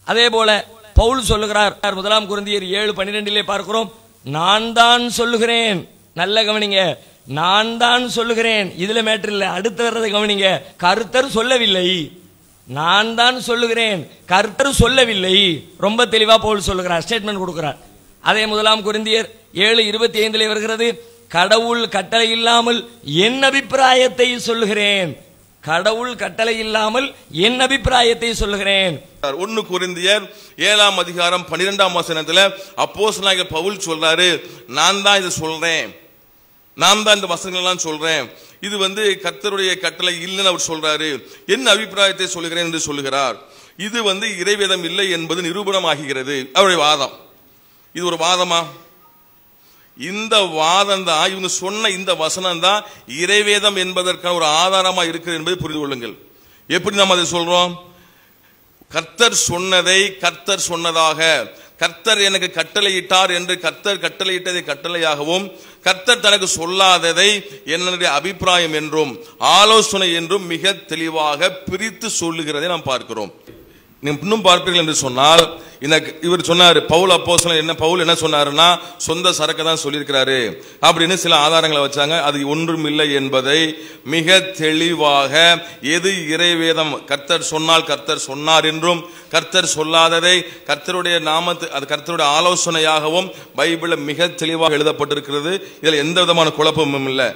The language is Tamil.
அதே போல பவுல் சொல்லுகிறார் முதலாம் குருந்தியர் ஏழு பன்னிரெண்டிலே பார்க்கிறோம் நான் தான் சொல்லுகிறேன் நல்ல கவனிங்க நான் தான் சொல்லுகிறேன் இதுல மேட்டர் இல்ல அடுத்து வர்றதை கவனிங்க கர்த்தர் சொல்லவில்லை நான் தான் சொல்லுகிறேன் கர்த்தர் சொல்லவில்லை ரொம்ப தெளிவா பவுல் சொல்லுகிறார் ஸ்டேட்மெண்ட் கொடுக்கிறார் அதே முதலாம் குருந்தியர் ஏழு இருபத்தி ஐந்திலே வருகிறது கடவுள் கட்டளை இல்லாமல் என் அபிப்பிராயத்தை சொல்லுகிறேன் கடவுள் கட்டளை இல்லாமல் என் அபிப்பிராயத்தை சொல்லுகிறேன் ஒன்னு குருந்தியர் ஏழாம் அதிகாரம் பன்னிரெண்டாம் வசனத்துல அப்போஸ்தலனாகிய பவுல் சொல்றாரு நான் தான் இதை சொல்றேன் நான் தான் இந்த வசனங்கள் எல்லாம் சொல்றேன் இது வந்து கர்த்தருடைய கட்டளை இல்லைன்னு அவர் சொல்றாரு என்ன அபிப்பிராயத்தை சொல்லுகிறேன் என்று சொல்லுகிறார் இது வந்து இறைவேதம் இல்லை என்பது நிரூபணமாகிறது அவருடைய வாதம் இது ஒரு வாதமா இந்த வாதம் தான் இவங்க சொன்ன இந்த வசனம் தான் இறைவேதம் என்பதற்கான ஒரு ஆதாரமா இருக்குது என்பதை புரிந்து கொள்ளுங்கள் எப்படி நாம் அதை சொல்றோம் கர்த்தர் சொன்னதை கர்த்தர் சொன்னதாக கர்த்தர் எனக்கு கட்டளையிட்டார் என்று கர்த்தர் கட்டளையிட்டதை கட்டளையாகவும் கர்த்தர் தனக்கு சொல்லாததை என்னுடைய அபிப்பிராயம் என்றும் ஆலோசனை என்றும் மிக தெளிவாக பிரித்து சொல்லுகிறதை நாம் பார்க்கிறோம் நீங்க இன்னும் பார்ப்பீர்கள் என்று சொன்னால் இந்த இவர் சொன்னார் பவுல் அப்போஸ்தலன் என்ன பவுல் என்ன சொன்னாருன்னா சொந்த சரக்கு தான் சொல்லியிருக்கிறாரு அப்படின்னு சில ஆதாரங்களை வச்சாங்க அது ஒன்றும் இல்லை என்பதை மிக தெளிவாக எது இறைவேதம் கர்த்தர் சொன்னால் கர்த்தர் சொன்னார் என்றும் கர்த்தர் சொல்லாததை கர்த்தருடைய நாமத்து அது கர்த்தருடைய ஆலோசனையாகவும் பைபிளில் மிக தெளிவாக எழுதப்பட்டிருக்கிறது இதில் எந்த விதமான குழப்பமும் இல்லை